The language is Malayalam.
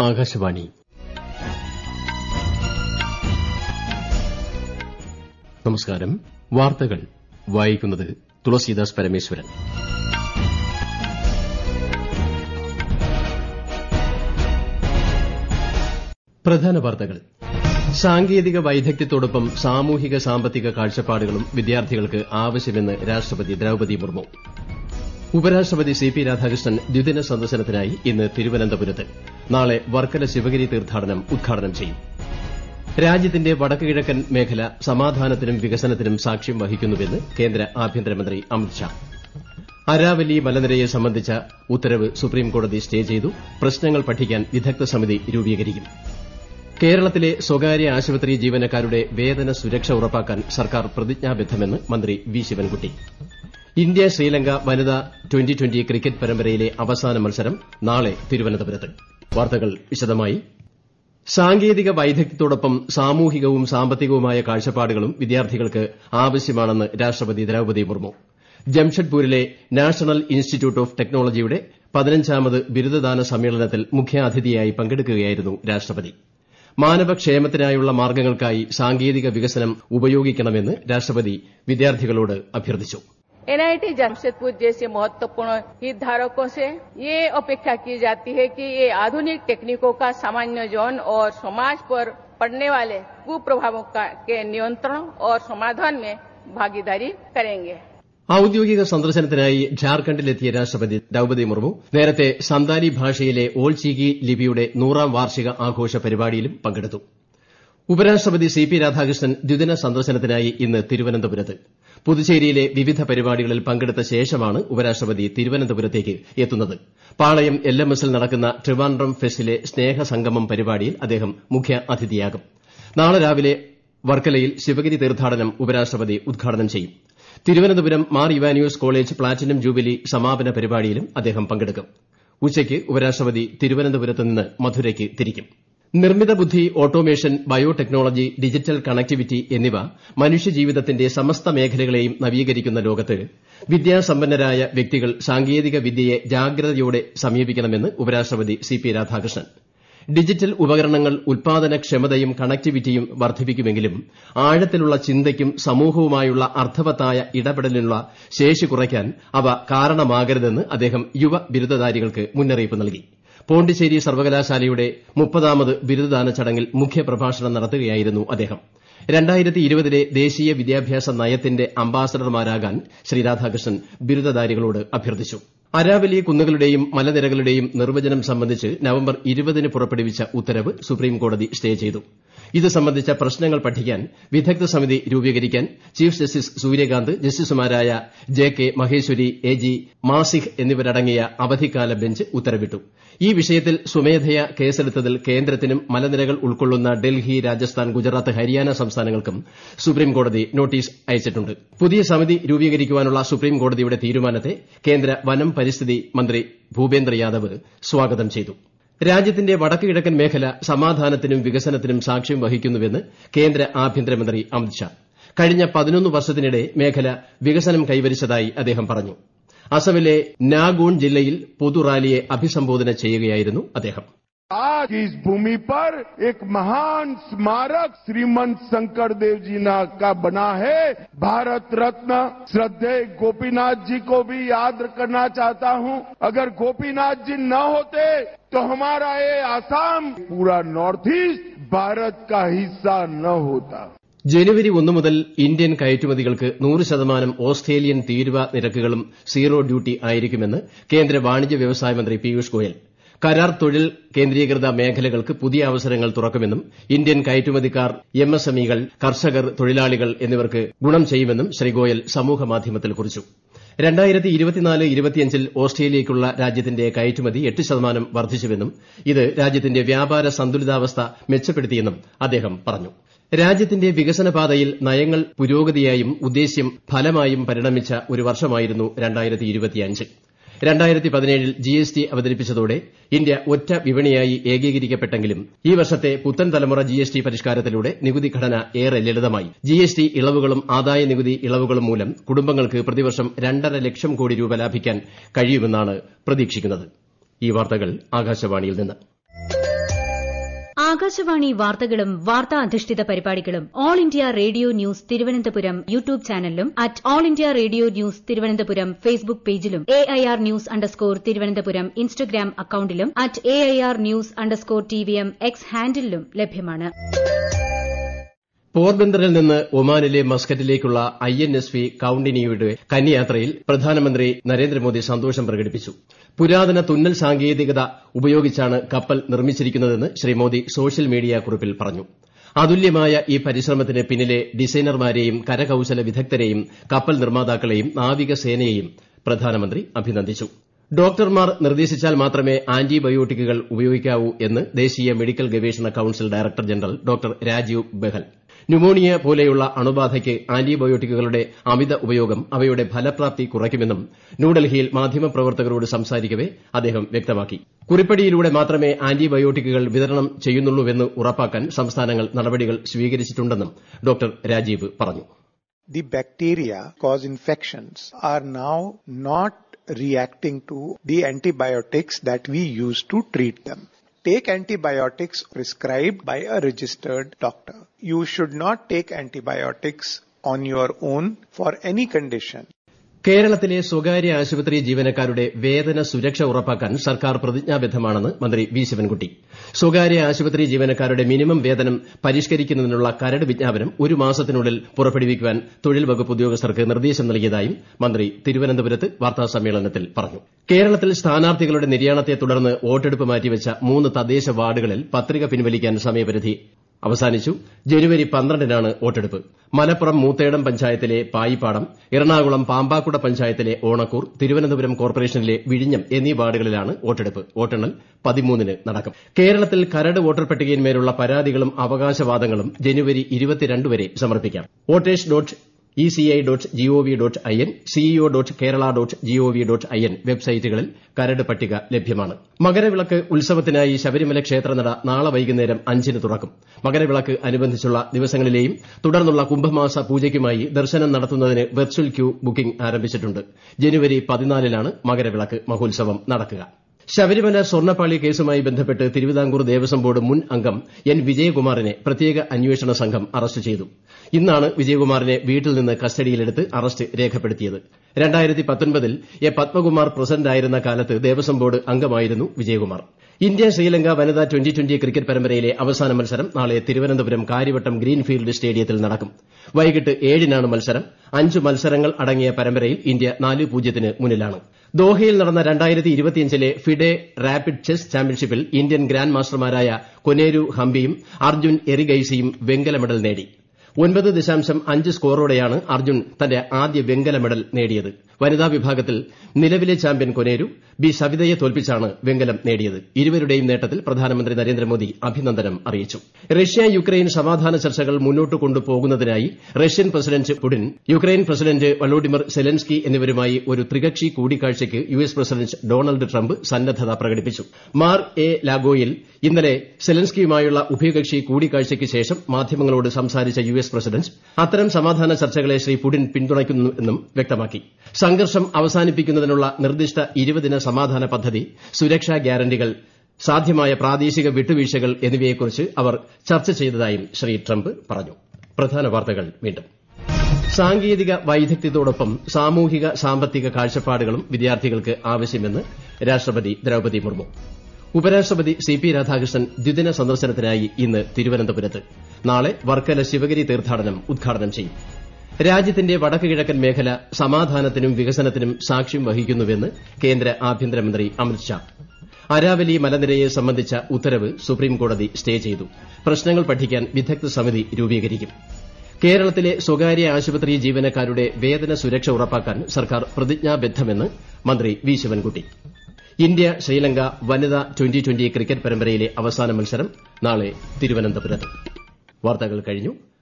ആകാശവാണി നമസ്കാരം വാർത്തകൾ വായിക്കുന്നത് തുളസീദാസ് പരമേശ്വരൻ പ്രധാന വാർത്തകൾ സാങ്കേതിക വൈദഗ്ധ്യത്തോടൊപ്പം സാമൂഹിക സാമ്പത്തിക കാഴ്ചപ്പാടുകളും വിദ്യാർത്ഥികൾക്ക് ആവശ്യമെന്ന് രാഷ്ട്രപതി ദ്രൌപദി മുർമു ഉപരാഷ്ട്രപതി സി പി രാധാകൃഷ്ണൻ ദ്വിദിന സന്ദർശനത്തിനായി ഇന്ന് തിരുവനന്തപുരത്ത് നാളെ വർക്കല ശിവഗിരി തീർത്ഥാടനം ഉദ്ഘാടനം ചെയ്യും രാജ്യത്തിന്റെ വടക്ക് കിഴക്കൻ മേഖല സമാധാനത്തിനും വികസനത്തിനും സാക്ഷ്യം വഹിക്കുന്നുവെന്ന് കേന്ദ്ര ആഭ്യന്തരമന്ത്രി അമിത്ഷാ അരാവലി മലനിരയെ സംബന്ധിച്ച ഉത്തരവ് സുപ്രീംകോടതി സ്റ്റേ ചെയ്തു പ്രശ്നങ്ങൾ പഠിക്കാൻ വിദഗ്ധ സമിതി രൂപീകരിക്കും കേരളത്തിലെ സ്വകാര്യ ആശുപത്രി ജീവനക്കാരുടെ വേതന സുരക്ഷ ഉറപ്പാക്കാൻ സർക്കാർ പ്രതിജ്ഞാബദ്ധമെന്ന് മന്ത്രി വി ശിവൻകുട്ടി ഇന്ത്യ ശ്രീലങ്ക വനിതാ ട്വന്റി ട്വന്റി ക്രിക്കറ്റ് പരമ്പരയിലെ അവസാന മത്സരം നാളെ തിരുവനന്തപുരത്ത് വാർത്തകൾ വിശദമായി സാങ്കേതിക വൈദഗ്ധ്യത്തോടൊപ്പം സാമൂഹികവും സാമ്പത്തികവുമായ കാഴ്ചപ്പാടുകളും വിദ്യാർത്ഥികൾക്ക് ആവശ്യമാണെന്ന് രാഷ്ട്രപതി ദ്രൌപദി മുർമു ജംഷഡ്പൂരിലെ നാഷണൽ ഇൻസ്റ്റിറ്റ്യൂട്ട് ഓഫ് ടെക്നോളജിയുടെ പതിനഞ്ചാമത് ബിരുദദാന സമ്മേളനത്തിൽ മുഖ്യാതിഥിയായി പങ്കെടുക്കുകയായിരുന്നു രാഷ്ട്രപതി മാനവക്ഷേമത്തിനായുള്ള മാർഗ്ഗങ്ങൾക്കായി സാങ്കേതിക വികസനം ഉപയോഗിക്കണമെന്ന് രാഷ്ട്രപതി വിദ്യാർത്ഥികളോട് അഭ്യർത്ഥിച്ചു एनआईटी जमशेदपुर जैसे महत्वपूर्ण हितधारकों से ये अपेक्षा की जाती है कि ये आधुनिक टेक्निकों का सामान्य जन और समाज पर पड़ने वाले कुप्रभावों के नियंत्रण और समाधान में भागीदारी करेंगे ഔദ്യോഗിക സന്ദർശനത്തിനായി ഝാർഖണ്ഡിലെത്തിയ രാഷ്ട്രപതി ദ്രൌപദി മുർമു നേരത്തെ സന്താലി ഭാഷയിലെ ഓൾ ചീക്കി ലിപിയുടെ നൂറാം വാർഷിക ആഘോഷ പരിപാടിയിലും പങ്കെടുത്തു ഉപരാഷ്ട്രപതി സി പി രാധാകൃഷ്ണൻ ദ്വിദിന സന്ദർശനത്തിനായി ഇന്ന് തിരുവനന്തപുരത്ത് പുതുച്ചേരിയിലെ വിവിധ പരിപാടികളിൽ പങ്കെടുത്ത ശേഷമാണ് ഉപരാഷ്ട്രപതി തിരുവനന്തപുരത്തേക്ക് എത്തുന്നത് പാളയം എൽ എം എസിൽ നടക്കുന്ന ട്രിവാൻഡ്രം ഫെസ്റ്റിലെ സ്നേഹസംഗമം പരിപാടിയിൽ അദ്ദേഹം മുഖ്യ അതിഥിയാകും നാളെ രാവിലെ വർക്കലയിൽ ശിവഗിരി തീർത്ഥാടനം ഉപരാഷ്ട്രപതി ഉദ്ഘാടനം ചെയ്യും Thiruvananthapuram Mar Ivanios college platinum jubilee സമാപന പരിപാടിയിലും അദ്ദേഹം പങ്കെടുക്കും ഉച്ചയ്ക്ക് ഉപരാഷ്ട്രപതി തിരുവനന്തപുരത്ത് നിന്ന് മധുരയ്ക്ക് തിരിക്കും നിർമ്മിത ബുദ്ധി ഓട്ടോമേഷൻ ബയോടെക്നോളജി ഡിജിറ്റൽ കണക്ടിവിറ്റി എന്നിവ മനുഷ്യജീവിതത്തിന്റെ സമസ്ത മേഖലകളെയും നവീകരിക്കുന്ന ലോകത്ത് വിദ്യാസമ്പന്നരായ വ്യക്തികൾ സാങ്കേതിക വിദ്യയെ ജാഗ്രതയോടെ സമീപിക്കണമെന്ന് ഉപരാഷ്ട്രപതി സി പി രാധാകൃഷ്ണൻ ഡിജിറ്റൽ ഉപകരണങ്ങൾ ഉൽപാദനക്ഷമതയും കണക്ടിവിറ്റിയും വർദ്ധിപ്പിക്കുമെങ്കിലും ആഴത്തിലുള്ള ചിന്തയ്ക്കും സമൂഹവുമായുള്ള അർത്ഥവത്തായ ഇടപെടലിനുള്ള ശേഷി കുറയ്ക്കാൻ അവ കാരണമാകരുതെന്ന് അദ്ദേഹം യുവ ബിരുദധാരികൾക്ക് മുന്നറിയിപ്പ് നൽകി പോണ്ടിച്ചേരി സർവകലാശാലയുടെ മുപ്പതാമത് ബിരുദദാന ചടങ്ങിൽ മുഖ്യപ്രഭാഷണം നടത്തുകയായിരുന്നു അദ്ദേഹം ലെ ദേശീയ വിദ്യാഭ്യാസ നയത്തിന്റെ അംബാസഡർമാരാകാൻ ശ്രീ രാധാകൃഷ്ണൻ ബിരുദധാരികളോട് അഭ്യർത്ഥിച്ചു അരാവലി കുന്നുകളുടെയും മലനിരകളുടെയും നിർവ്വചനം സംബന്ധിച്ച് നവംബർ ഇരുപതിന് പുറപ്പെടുവിച്ച ഉത്തരവ് സുപ്രീംകോടതി സ്റ്റേ ചെയ്തു ഇത് സംബന്ധിച്ച പ്രശ്നങ്ങൾ പഠിക്കാൻ വിദഗ്ധ സമിതി രൂപീകരിക്കാൻ ചീഫ് ജസ്റ്റിസ് സൂര്യകാന്ത് ജസ്റ്റിസുമാരായ ജെ കെ മഹേശ്വരി എ ജി മാസിഹ് എന്നിവരടങ്ങിയ അവധിക്കാല ബെഞ്ച് ഉത്തരവിട്ടു ഈ വിഷയത്തിൽ സ്വമേധയാ കേസെടുത്തതിൽ കേന്ദ്രത്തിനും മലനിരകൾ ഉൾക്കൊള്ളുന്ന ഡൽഹി രാജസ്ഥാൻ ഗുജറാത്ത് ഹരിയാന സംസ്ഥാനങ്ങൾക്കും സുപ്രീംകോടതി നോട്ടീസ് അയച്ചിട്ടുണ്ട് പുതിയ സമിതി രൂപീകരിക്കാനുള്ള സുപ്രീംകോടതിയുടെ തീരുമാനത്തെ കേന്ദ്ര വനം പരിസ്ഥിതി മന്ത്രി ഭൂപേന്ദ്ര യാദവ് സ്വാഗതം ചെയ്തു രാജ്യത്തിന്റെ വടക്ക് കിഴക്കൻ മേഖല സമാധാനത്തിനും വികസനത്തിനും സാക്ഷ്യം വഹിക്കുന്നുവെന്ന് കേന്ദ്ര ആഭ്യന്തരമന്ത്രി അമിത്ഷാ കഴിഞ്ഞ പതിനൊന്ന് വർഷത്തിനിടെ മേഖല വികസനം കൈവരിച്ചതായി അദ്ദേഹം പറഞ്ഞു അസമിലെ നാഗോൺ ജില്ലയിൽ പൊതുറാലിയെ അഭിസംബോധന ചെയ്യുകയായിരുന്നു അദ്ദേഹം आज इस भूमि पर एक महान स्मारक श्रीमंत शंकर देव जी का बना है भारत रत्न श्रद्धेय गोपीनाथ जी को भी याद करना चाहता हूं अगर गोपीनाथ जी न होते तो हमारा ये आसाम पूरा नॉर्थ ईस्ट भारत का हिस्सा न होता ജനുവരി ഒന്ന് മുതൽ ഇന്ത്യൻ കയറ്റുമതികൾക്ക് നൂറ് ശതമാനം ഓസ്ട്രേലിയൻ തീരുവ നിരക്കുകളും സീറോ ഡ്യൂട്ടി ആയിരിക്കുമെന്ന് കേന്ദ്ര വാണിജ്യ വ്യവസായ മന്ത്രി പീയൂഷ് ഗോയൽ കരാർ തൊഴിൽ കേന്ദ്രീകൃത മേഖലകൾക്ക് പുതിയ അവസരങ്ങൾ തുറക്കുമെന്നും ഇന്ത്യൻ കയറ്റുമതിക്കാർ എംഎസ്എംഇകൾ കർഷകർ തൊഴിലാളികൾ എന്നിവർക്ക് ഗുണം ചെയ്യുമെന്നും ശ്രീ ഗോയൽ സമൂഹമാധ്യമത്തിൽ കുറിച്ചു ൽ ഓസ്ട്രേലിയയ്ക്കുള്ള രാജ്യത്തിന്റെ കയറ്റുമതി എട്ട് ശതമാനം വർദ്ധിച്ചുവെന്നും ഇത് രാജ്യത്തിന്റെ വ്യാപാര സന്തുലിതാവസ്ഥ മെച്ചപ്പെടുത്തിയെന്നും അദ്ദേഹം പറഞ്ഞു രാജ്യത്തിന്റെ വികസനപാതയിൽ നയങ്ങൾ പുരോഗതിയായും ഉദ്ദേശ്യം ഫലമായും പരിണമിച്ച ഒരു വർഷമായിരുന്നു ൽ ജിഎസ്ടി അവതരിപ്പിച്ചതോടെ ഇന്ത്യ ഒറ്റ വിപണിയായി ഏകീകരിക്കപ്പെട്ടെങ്കിലും ഈ വർഷത്തെ പുത്തൻ തലമുറ ജിഎസ്ടി പരിഷ്കാരത്തിലൂടെ നികുതി ഘടന ഏറെ ലളിതമായി ജിഎസ്ടി ഇളവുകളും ആദായനികുതി ഇളവുകളും മൂലം കുടുംബങ്ങൾക്ക് പ്രതിവർഷം രണ്ടര ലക്ഷം കോടി രൂപ ലാഭിക്കാൻ കഴിയുമെന്നാണ് പ്രതീക്ഷിക്കുന്നത് ഈ വാർത്തകൾ ആകാശവാണിയിൽ നിന്ന് ആകാശവാണി വാർത്തകളും വാർത്താ അധിഷ്ഠിത പരിപാടികളും all India radio news Thiruvananthapuram YouTube ചാനലിലും at all India radio news Thiruvananthapuram Facebook പേജിലും A I R news underscore Thiruvananthapuram Instagram അക്കൌണ്ടിലും at A I R news underscore T V M X ഹാൻഡിലും ലഭ്യമാണ് പോർബന്തറിൽ നിന്ന് ഒമാനിലെ മസ്കറ്റിലേക്കുള്ള ഐ എൻ എസ് വി കൌണ്ടിനിയുടെ കന്യാത്രയിൽ പ്രധാനമന്ത്രി നരേന്ദ്രമോദി സന്തോഷം പ്രകടിപ്പിച്ചു പുരാതന തുന്നൽ സാങ്കേതികത ഉപയോഗിച്ചാണ് കപ്പൽ നിർമ്മിച്ചിരിക്കുന്നതെന്ന് ശ്രീ മോദി സോഷ്യൽ മീഡിയ കുറിപ്പിൽ പറഞ്ഞു അതുല്യമായ ഈ പരിശ്രമത്തിന് പിന്നിലെ ഡിസൈനർമാരെയും കരകൌശല വിദഗ്ധരെയും കപ്പൽ നിർമ്മാതാക്കളെയും നാവികസേനയെയും പ്രധാനമന്ത്രി അഭിനന്ദിച്ചു ഡോക്ടർമാർ നിർദ്ദേശിച്ചാൽ മാത്രമേ ആന്റിബയോട്ടിക്കുകൾ ഉപയോഗിക്കാവൂ എന്ന് ദേശീയ മെഡിക്കൽ ഗവേഷണ council director general doctor Rajiv Behl pneumonia പോലെയുള്ള അണുബാധയ്ക്ക് ആന്റിബയോട്ടിക്കുകളുടെ അമിത ഉപയോഗം അവയുടെ ഫലപ്രാപ്തി കുറയ്ക്കുമെന്നും ന്യൂഡൽഹിയിൽ മാധ്യമപ്രവർത്തകരോട് സംസാരിക്കവെ അദ്ദേഹം വ്യക്തമാക്കി കുറിപ്പടിയിലൂടെ മാത്രമേ ആന്റിബയോട്ടിക്കുകൾ വിതരണം ചെയ്യുന്നുള്ളൂവെന്ന് ഉറപ്പാക്കാൻ സംസ്ഥാനങ്ങൾ നടപടികൾ സ്വീകരിച്ചിട്ടുണ്ടെന്നും ഡോക്ടർ രാജീവ് പറഞ്ഞു The bacteria cause infections are now not reacting to the antibiotics that we use to treat them. Take antibiotics prescribed by a registered doctor. You should not take antibiotics on your own for any condition. കേരളത്തിലെ സ്വകാര്യ ആശുപത്രി ജീവനക്കാരുടെ വേതന സുരക്ഷ ഉറപ്പാക്കാൻ സർക്കാർ പ്രതിജ്ഞാബദ്ധമാണെന്ന് മന്ത്രി വി ശിവൻകുട്ടി സ്വകാര്യ ആശുപത്രി ജീവനക്കാരുടെ മിനിമം വേതനം പരിഷ്കരിക്കുന്നതിനുള്ള കരട് വിജ്ഞാപനം ഒരു മാസത്തിനുള്ളിൽ പുറപ്പെടുവിക്കുവാൻ തൊഴിൽ വകുപ്പ് ഉദ്യോഗസ്ഥർക്ക് നിർദ്ദേശം നൽകിയതായും മന്ത്രി തിരുവനന്തപുരത്ത് വാർത്താസമ്മേളനത്തിൽ പറഞ്ഞു കേരളത്തിൽ സ്ഥാനാർത്ഥികളുടെ നിര്യാണത്തെ തുടർന്ന് വോട്ടെടുപ്പ് മാറ്റിവെച്ച മൂന്ന് തദ്ദേശ വാർഡുകളിൽ പത്രിക പിൻവലിക്കാൻ സമയപരിധി അവസാനിച്ചു ജനുവരി പന്ത്രണ്ടിനാണ് വോട്ടെടുപ്പ് മലപ്പുറം മൂത്തേടം പഞ്ചായത്തിലെ പായിപ്പാടം എറണാകുളം പാമ്പാക്കുട പഞ്ചായത്തിലെ ഓണക്കൂർ തിരുവനന്തപുരം കോർപ്പറേഷനിലെ വിഴിഞ്ഞം എന്നീ വാർഡുകളിലാണ് വോട്ടെടുപ്പ് വോട്ടെണ്ണൽ പതിമൂന്നിന് നടക്കും കേരളത്തിൽ കരട് വോട്ടർ പട്ടികയിന്മേലുള്ള പരാതികളും അവകാശവാദങ്ങളും ജനുവരി ഇരുപത്തിരണ്ട് വരെ സമർപ്പിക്കാം voters dot E C I dot GOV dot I N CEO dot Kerala dot GOV dot I N വെബ്സൈറ്റുകളിൽ കരട് പട്ടിക ലഭ്യമാണ് മകരവിളക്ക് ഉത്സവത്തിനായി ശബരിമല ക്ഷേത്രനട നാളെ വൈകുന്നേരം അഞ്ചിന് തുറക്കും മകരവിളക്ക് അനുബന്ധിച്ചുള്ള ദിവസങ്ങളിലെയും തുടർന്നുള്ള കുംഭമാസ പൂജയ്ക്കുമായി ദർശനം നടത്തുന്നതിന് വെർച്വൽ ക്യൂ ബുക്കിംഗ് ആരംഭിച്ചിട്ടുണ്ട് ജനുവരി പതിനാലിനാണ് മകരവിളക്ക് മഹോത്സവം നടക്കുക ശബരിമല സ്വർണ്ണപ്പാളി കേസുമായി ബന്ധപ്പെട്ട് തിരുവിതാംകൂർ ദേവസ്വം ബോർഡ് മുൻ അംഗം എൻ വിജയകുമാറിനെ പ്രത്യേക അന്വേഷണ സംഘം അറസ്റ്റ് ചെയ്തു ഇന്നാണ് വിജയകുമാറിനെ വീട്ടിൽ നിന്ന് കസ്റ്റഡിയിലെടുത്ത് അറസ്റ്റ് രേഖപ്പെടുത്തിയത് രണ്ടായിരത്തി പത്തൊൻപതിൽ എ പത്മകുമാർ പ്രസിഡന്റായിരുന്ന കാലത്ത് ദേവസ്വം ബോർഡ് അംഗമായിരുന്നു വിജയകുമാർ ഇന്ത്യ ശ്രീലങ്ക വനിതാ ട്വന്റി ട്വന്റി ക്രിക്കറ്റ് പരമ്പരയിലെ അവസാന മത്സരം നാളെ തിരുവനന്തപുരം കാര്യവട്ടം ഗ്രീൻഫീൽഡ് സ്റ്റേഡിയത്തിൽ നടക്കും വൈകിട്ട് ഏഴിനാണ് മത്സരം അഞ്ച് മത്സരങ്ങൾ അടങ്ങിയ പരമ്പരയിൽ ഇന്ത്യ നാല് പൂജ്യത്തിന് മുന്നിലാണ് ദോഹയിൽ നടന്ന രണ്ടായിരത്തി ഇരുപത്തിയഞ്ചിലെ ഫിഡെ റാപ്പിഡ് ചെസ് ചാമ്പ്യൻഷിപ്പിൽ ഇന്ത്യൻ ഗ്രാൻഡ് മാസ്റ്റർമാരായ കൊനേരു ഹംപിയും അർജുൻ എറിഗൈസിയും വെങ്കല മെഡൽ നേടി ഒൻപത് ദശാംശം അഞ്ച് സ്കോറോടെയാണ് അർജുൻ തന്റെ ആദ്യ വെങ്കല മെഡൽ നേടിയത് വനിതാ വിഭാഗത്തിൽ നിലവിലെ ചാമ്പ്യൻ കൊനേരു ബി സവിതയെ തോൽപ്പിച്ചാണ് വെങ്കലം നേടിയത് ഇരുവരുടെയും നേട്ടത്തിൽ പ്രധാനമന്ത്രി നരേന്ദ്രമോദി അഭിനന്ദനം അറിയിച്ചു റഷ്യ യുക്രൈൻ സമാധാന ചർച്ചകൾ മുന്നോട്ട് കൊണ്ടുപോകുന്നതിനായി Russian president Putin Ukraine president Volodymyr Zelensky എന്നിവരുമായി ഒരു ത്രികക്ഷി കൂടിക്കാഴ്ചയ്ക്ക് U S president Donald Trump സന്നദ്ധത പ്രകടിപ്പിച്ചു മാർ എ ലാഗോയിൽ ഇന്നലെ സെലൻസ്കിയുമായുള്ള ഉഭയകക്ഷി കൂടിക്കാഴ്ചയ്ക്ക് ശേഷം മാധ്യമങ്ങളോട് സംസാരിച്ച യു എസ് പ്രസിഡന്റ് അത്തരം സമാധാന ചർച്ചകളെ ശ്രീ പുടിൻ പിന്തുണയ്ക്കുന്നുവെന്നും വ്യക്തമാക്കി സംഘർഷം അവസാനിപ്പിക്കുന്നതിനുള്ള നിർദ്ദിഷ്ട ഇരുപതിന സമാധാന പദ്ധതി സുരക്ഷാ ഗ്യാരണ്ടികൾ സാധ്യമായ പ്രാദേശിക വിട്ടുവീഴ്ചകൾ എന്നിവയെക്കുറിച്ച് അവർ ചർച്ച ചെയ്തതായും ശ്രീ ട്രംപ് പറഞ്ഞു പ്രധാന വാർത്തകൾ വീണ്ടും സാങ്കേതിക വൈദഗ്ധ്യത്തോടൊപ്പം സാമൂഹിക സാമ്പത്തിക കാഴ്ചപ്പാടുകളും വിദ്യാർത്ഥികൾക്ക് ആവശ്യമെന്ന് രാഷ്ട്രപതി ദ്രൌപദി മുർമു ഉപരാഷ്ട്രപതി സി പി രാധാകൃഷ്ണൻ ദ്വിദിന സന്ദർശനത്തിനായി ഇന്ന് തിരുവനന്തപുരത്ത് നാളെ വർക്കല ശിവഗിരി തീർത്ഥാടനം ഉദ്ഘാടനം ചെയ്യും രാജ്യത്തിന്റെ വടക്ക് കിഴക്കൻ മേഖല സമാധാനത്തിനും വികസനത്തിനും സാക്ഷ്യം വഹിക്കുന്നുവെന്ന് കേന്ദ്ര ആഭ്യന്തരമന്ത്രി അമിത് ഷാ അരാവലി മലനിരയെ സംബന്ധിച്ച ഉത്തരവ് സുപ്രീംകോടതി സ്റ്റേ ചെയ്തു പ്രശ്നങ്ങൾ പഠിക്കാൻ വിദഗ്ധ സമിതി രൂപീകരിക്കും കേരളത്തിലെ സ്വകാര്യ ആശുപത്രി ജീവനക്കാരുടെ വേതന സുരക്ഷ ഉറപ്പാക്കാൻ സർക്കാർ പ്രതിജ്ഞാബദ്ധമെന്ന് മന്ത്രി വി ശിവൻകുട്ടി ഇന്ത്യ ശ്രീലങ്ക വനിതാ ട്വന്റി ട്വന്റി ക്രിക്കറ്റ് പരമ്പരയിലെ അവസാന മത്സരം നാളെ തിരുവനന്തപുരത്ത് വാർത്തകൾ കഴിഞ്ഞു